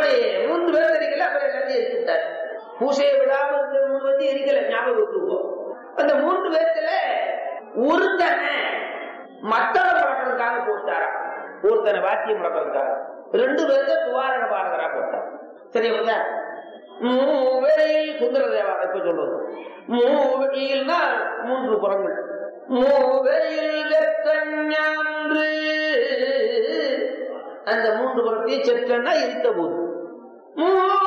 அப்படி மூன்று பேர் எரிக்கல அப்புறம் எல்லாத்தையும் எரிச்சு விட்டாரு பூசையை விடாம இருக்கிற மூணு வந்து எரிக்கல ஞாபகம் வச்சுக்குவோம் அந்த மூன்று பேர்த்துல ஒருத்தனை மத்தள முழக்கிறதுக்காக போட்டாரா ஒருத்தனை வாத்தியம் முழக்கிறதுக்காக ரெண்டு பேர்த்த துவாரண பாரதரா போட்டார் சரியா மூவெளியில் சுந்தர தேவா இப்ப சொல்றது மூவெளியில்னா மூன்று புறங்கள் மூவெளியில் வெத்தஞான்று அந்த மூன்று புறத்தையும் செற்றன்னா இருத்த போது மூ